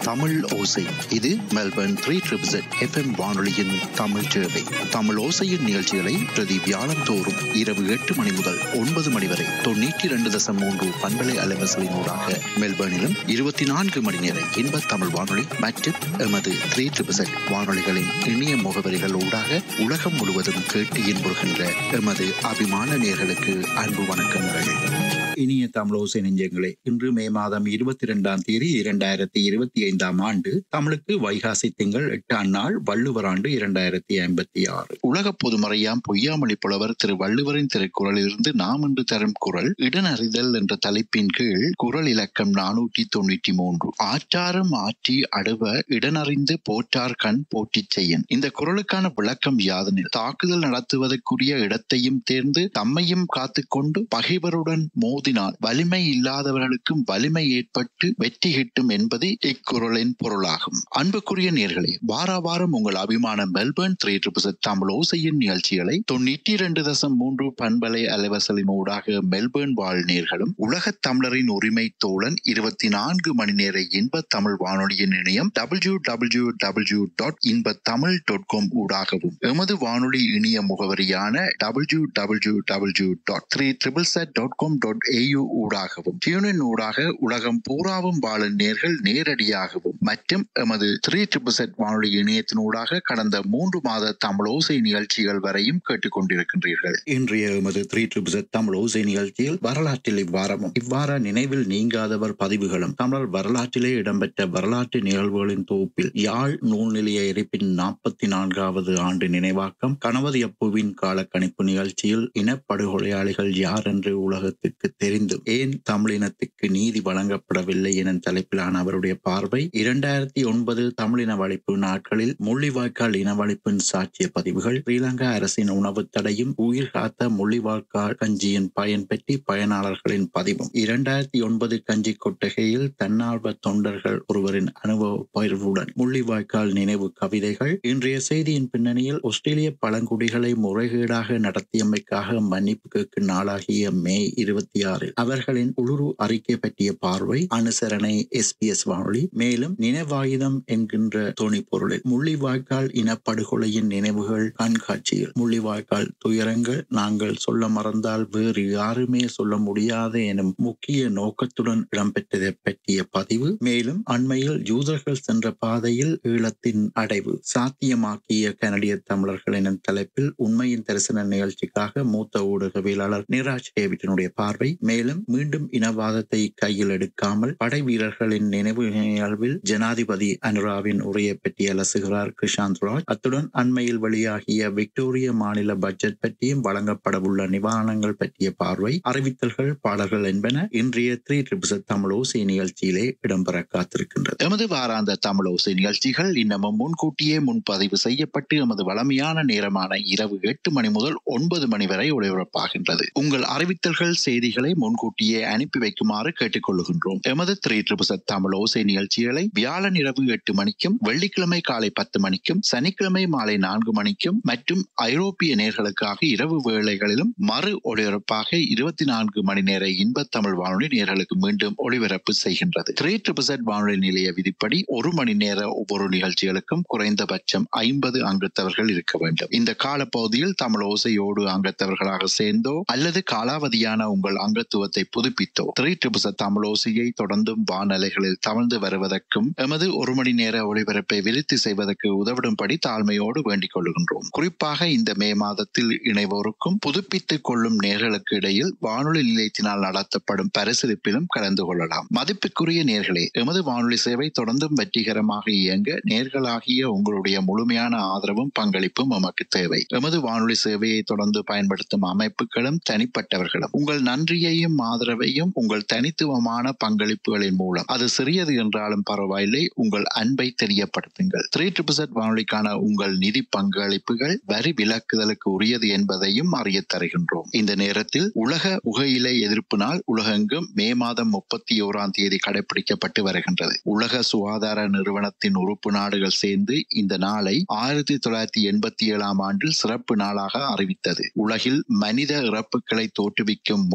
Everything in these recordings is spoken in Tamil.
தமிழ் ஓசை இது மெல்பர்ன் த்ரீ ட்ரிபிள் எஃப்எம் வானொலியின் தமிழ் சேவை தமிழ் ஓசையின் நிகழ்ச்சிகளை பிரதி வியாழம் தோறும் இரவு எட்டு மணி முதல் ஒன்பது மணி வரை தொண்ணூற்றி இரண்டு தசம் மூன்று பண்பலை அலைவசலினூடாக மெல்பர்னிலும் இருபத்தி நான்கு மணி நேர இன்ப தமிழ் வானொலி மற்றும் எமது த்ரீ ட்ரிபிள் வானொலிகளின் இணைய முகவரிகள் ஊடாக உலகம் முழுவதும் கேட்டு இன்புறுகின்ற எமது அபிமான நேர்களுக்கு அன்பு வணக்கங்கள் இனிய தமிழோசை நெஞ்சங்களே இன்று மே மாதம் இருபத்தி இரண்டாம் தேதி இரண்டாயிரத்தி இருபத்தி ஐந்தாம் ஆண்டு தமிழுக்கு வைகாசி திங்கள் எட்டாம் நாள் வள்ளுவர் ஆண்டு இரண்டாயிரத்தி ஐம்பத்தி ஆறு உலக பொதுமறையாம் பொய்யாமொழி புலவர் திரு வள்ளுவரின் திருக்குறளிலிருந்து நாம் இன்று தரும் குரல் இடனறிதல் என்ற தலைப்பின் கீழ் குரல் இலக்கம் நானூற்றி தொண்ணூற்றி மூன்று ஆற்றாரும் ஆற்றி அடுவ இடனறிந்து போற்றார் கண் போற்றிச் செய்யன் இந்த குரலுக்கான விளக்கம் யாதனில் தாக்குதல் நடத்துவதற்குரிய இடத்தையும் தேர்ந்து தம்மையும் காத்துக்கொண்டு பகைவருடன் மோதினால் வலிமை இல்லாதவர்களுக்கும் வலிமை ஏற்பட்டு வெற்றி கிட்டும் என்பது இக்குறளின் பொருளாகும் அன்புக்குரிய நேர்களே வார வாரம் உங்கள் அபிமான மெல்பர்ன் த்ரீ ட்ரிபிள் தமிழ் ஓசையின் நிகழ்ச்சிகளை தொண்ணூற்றி இரண்டு தசம் மூன்று பண்பலை அலைவசலின் ஊடாக மெல்பர்ன் வாழ் நேர்களும் உலக தமிழரின் உரிமை தோழன் இருபத்தி நான்கு மணி நேர இன்ப தமிழ் வானொலியின் இணையம் டபிள்யூ டபிள்யூ டபிள்யூ டாட் இன்ப தமிழ் டாட் காம் ஊடாகவும் எமது வானொலி இணைய முகவரியான W W W dot three triple Z dot com dot AU ஊடாகவும் டியூனின் ஊடாக உலகம் பூராவும் வாழும் நேர்கள் நேரடியாகவும் மற்றும் எமது த்ரீ ட்ரிபிள் செட் வானொலி இணையத்தினூடாக கடந்த மூன்று மாத தமிழ் ஓசை நிகழ்ச்சிகள் வரையும் கேட்டுக்கொண்டிருக்கின்றீர்கள் இன்றைய எமது த்ரீ ட்ரிபிள் செட் தமிழ் ஓசை நிகழ்ச்சியில் வரலாற்றில் இவ்வாரமும் இவ்வாற நினைவில் நீங்காதவர் பதிவுகளும் தமிழர் வரலாற்றிலே இடம்பெற்ற வரலாற்று நிகழ்வுகளின் தொகுப்பில் யாழ் நூல் நிலைய எரிப்பின் நாற்பத்தி நான்காவது ஆண்டு நினைவாக்கம் கணவதி அப்புவின் கால கணிப்பு நிகழ்ச்சியில் இனப்படுகொலையாளிகள் யார் என்று உலகத்துக்கு தெரிந்து ஏன் தமிழினத்துக்கு நீதி வழங்கப்படவில்லை என தலைப்பிலான அவருடைய பார்வை இரண்டாயிரத்தி ஒன்பது தமிழின வழிப்பு நாட்களில் முள்ளிவாய்க்கால் இனவழிப்பின் சாட்சிய பதிவுகள் ஸ்ரீலங்கா அரசின் உணவு தடையும் உயிர் காத்த முள்ளிவாய்க்கால் கஞ்சியின் பயன் பற்றி பயனாளர்களின் பதிவும் இரண்டாயிரத்தி ஒன்பது கஞ்சி கொட்டகையில் தன்னார்வ தொண்டர்கள் ஒருவரின் அனுபவ பகிர்வுடன் முள்ளிவாய்க்கால் நினைவு கவிதைகள் இன்றைய செய்தியின் பின்னணியில் ஆஸ்திரேலிய பழங்குடிகளை முறைகேடாக நடத்தியமைக்காக மன்னிப்பு கேட்கும் நாளாகிய மே இருபத்தி ஆறில் அவர்களின் உளுரு அறிக்கை பற்றிய பார்வை அனுசரணை எஸ்பிஎஸ் வானொலி மேலும் நினைவாயுதம் என்கின்ற துணி பொருளில் முள்ளிவாய்க்கால் இனப்படுகொலையின் நினைவுகள் கண்காட்சியில் முள்ளிவாய்க்கால் துயரங்கள் நாங்கள் சொல்ல மறந்தால் வேறு யாருமே சொல்ல முடியாது எனும் முக்கிய நோக்கத்துடன் இடம்பெற்றதை பற்றிய பதிவு மேலும் அண்மையில் யூதர்கள் சென்ற பாதையில் ஈழத்தின் அடைவு சாத்தியமாக்கிய கனடிய தமிழர்கள் எனும் தலைப்பில் உண்மையின் தரிசன நிகழ்ச்சிக்காக மூத்த ஊடகவியலாளர் நிராஜ் டேவிட்டினுடைய பார்வை மேலும் மீண்டும் இனவாதத்தை கையில் எடுக்காமல் படை வீரர்களின் நினைவு நிகழ்வில் ஜனாதிபதி அனுராவின் உரையை பற்றி அலசுகிறார் கிருஷாந்த் ராஜ் அத்துடன் அண்மையில் வெளியாகிய விக்டோரிய மாநில பட்ஜெட் பற்றியும் வழங்கப்படவுள்ள நிவாரணங்கள் பற்றிய பார்வை அறிவித்தல்கள் பாடல்கள் என்பன இன்றைய த்ரீ ட்ரிபிள் தமிழ் ஓசை நிகழ்ச்சியிலே இடம்பெற காத்திருக்கின்றது எமது வாராந்த தமிழ் ஓசை நிகழ்ச்சிகள் இன்னமும் முன்கூட்டியே முன்பதிவு செய்யப்பட்டு எமது வளமையான நேரமான இரவு எட்டு மணி முதல் ஒன்பது மணி வரை ஒளிபரப்பாகின்றது உங்கள் அறிவித்தல்கள் செய்திகளை முன்கூட்டியே அனுப்பி வைக்குமாறு கேட்டுக்கொள்கின்றோம் எமது த்ரீ ட்ரிபிள் தமிழ் ஓசை நிகழ்ச்சிகளை வியாழன் இரவு எட்டு மணிக்கும் வெள்ளிக்கிழமை காலை பத்து மணிக்கும் சனிக்கிழமை மாலை நான்கு மணிக்கும் மற்றும் ஐரோப்பிய நேர்களுக்காக இரவு வேளைகளிலும் மறு ஒளிபரப்பாக இருபத்தி நான்கு மணி நேர இன்ப தமிழ் வானொலி நேர்களுக்கு மீண்டும் ஒளிபரப்பு செய்கின்றது த்ரீ ட்ரிபிள் வானொலி நிலைய விதிப்படி ஒரு மணி நேர ஒவ்வொரு நிகழ்ச்சிகளுக்கும் குறைந்தபட்சம் ஐம்பது அங்கத்தவர்கள் இருக்க வேண்டும் இந்த காலப்பகுதியில் தமிழ் ஓசையோடு அங்கத்தவர்களாக சேர்ந்தோ அல்லது காலாவதியான உங்கள் அங்கத்துவத்தை புதுப்பித்தோ த்ரீ ட்ரிபிள் தமிழ் ஓசையை தொடர்ந்தும் வானலைகளில் தவழ்ந்து வருவதற்கும் எமது ஒரு மணி நேர ஒளிபரப்பை விருத்தி செய்வதற்கு உதவிடும்படி தாழ்மையோடு வேண்டிக் கொள்கின்றோம் குறிப்பாக இந்த மே மாதத்தில் இணைவோருக்கும் புதுப்பித்துக் கொள்ளும் நேர்களுக்கு இடையில் வானொலி நிலையத்தினால் நடத்தப்படும் பரிசீலிப்பிலும் கலந்து கொள்ளலாம் மதிப்புக்குரிய நேர்களே எமது வானொலி சேவை தொடர்ந்தும் வெற்றிகரமாக இயங்க நேர்களாகிய உங்களுடைய முழுமையான ஆதரவும் பங்களிப்பும் எமக்கு தேவை எமது வானொலி சேவையை தொடர்ந்து பயன்படுத்தும் அமைப்புகளும் தனிப்பட்டவர்களும் உங்கள் நன்றியையும் ஆதரவையும் உங்கள் தனித்துவமான பங்களிப்புகளின் மூலம் அது சிறியது என்றாலும் பரவாயில்லை உங்கள் அன்பை தெரியப்படுத்துங்கள் த்ரீ ட்ரிபிள் வானொலிக்கான உங்கள் நிதி பங்களிப்புகள் வரி விலக்குதலுக்கு உரியது என்பதையும் அறிய தருகின்றோம் இந்த நேரத்தில் உலக புகையிலை எதிர்ப்பு நாள் உலகெங்கும் மே மாதம் முப்பத்தி ஓராம் தேதி கடைபிடிக்கப்பட்டு வருகின்றது உலக சுகாதார நிறுவனத்தின் உறுப்பு நாடுகள் சேர்ந்து இந்த நாளை ஆயிரத்தி தொள்ளாயிரத்தி எண்பத்தி ஏழாம் ஆண்டில் சிறப்பு நாளாக அறிவித்தது உலகில் மனித இறப்புகளை தோற்றுவிக்கும் முக்கிய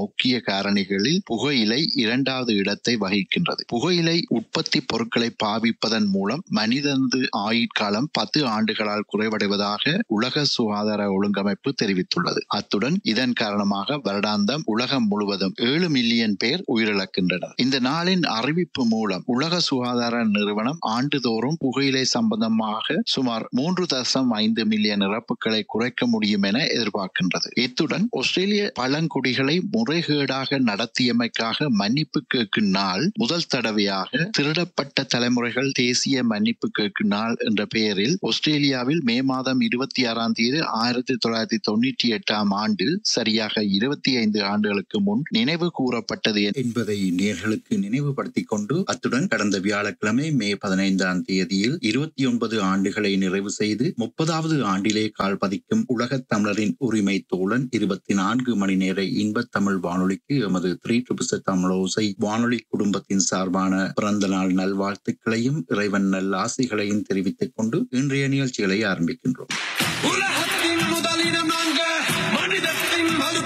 காரணிகளில் புகையிலை இரண்டாவது இடத்தை வகிக்கின்றது புகையிலை உற்பத்தி பொருட்களை பாவிப்பதன் மூலம் மனிதனது ஆயுட்காலம் பத்து ஆண்டுகளால் குறைவடைவதாக உலக சுகாதார ஒழுங்கமைப்பு தெரிவித்துள்ளது அத்துடன் இதன் காரணமாக வருடாந்தம் உலகம் முழுவதும் ஏழு மில்லியன் பேர் உயிரிழக்கின்றனர் இந்த நாளின் அறிவிப்பு மூலம் உலக சுகாதார நிறுவனம் ஆண்டுதோறும் புகையிலை சம்பந்தமாக சுமார் மூன்று தசம் ஐந்து மில்லியன் இறப்புகளை குறைக்க முடியும் என எதிர்பார்க்கின்றது இத்துடன் ஆஸ்திரேலிய பழங்குடிகளை முறைகேடாக நடத்தியமைக்காக மன்னிப்பு கேட்கும் நாள் முதல் தடவையாக திருடப்பட்ட தலைமுறைகள் தேசிய மன்னிப்பு கேட்கும் நாள் என்ற பெயரில் ஆஸ்திரேலியாவில் மே மாதம் இருபத்தி ஆறாம் தேதி ஆயிரத்தி தொள்ளாயிரத்தி தொண்ணூற்றி எட்டாம் ஆண்டு சரியாக இருபத்தி ஐந்து ஆண்டுகளுக்கு முன் நினைவு கூறப்பட்டது என்பதை நேர்களுக்கு நினைவுபடுத்திக் கொண்டு அத்துடன் கடந்த வியாழக்கிழமை மே பதினைந்தாம் தேதியில் இருபத்தி ஒன்பது ஆண்டுகளை நிறைவு செய்து முப்பதாவது ஆண்டிலே கால் பதிக்கும் உலகத் தமிழரின் உரிமை தோழன் இருபத்தி நான்கு மணி நேர இன்பத் தமிழ் வானொலிக்கு எமது த்ரீ ட்ரிபிள் தமிழோசை வானொலி குடும்பத்தின் சார்பான பிறந்த நாள் நல்வாழ்த்துக்களையும் இறைவன் நல் ஆசைகளையும் தெரிவித்துக் கொண்டு இன்றைய நிகழ்ச்சிகளை ஆரம்பிக்கின்றோம் உலகத்தின்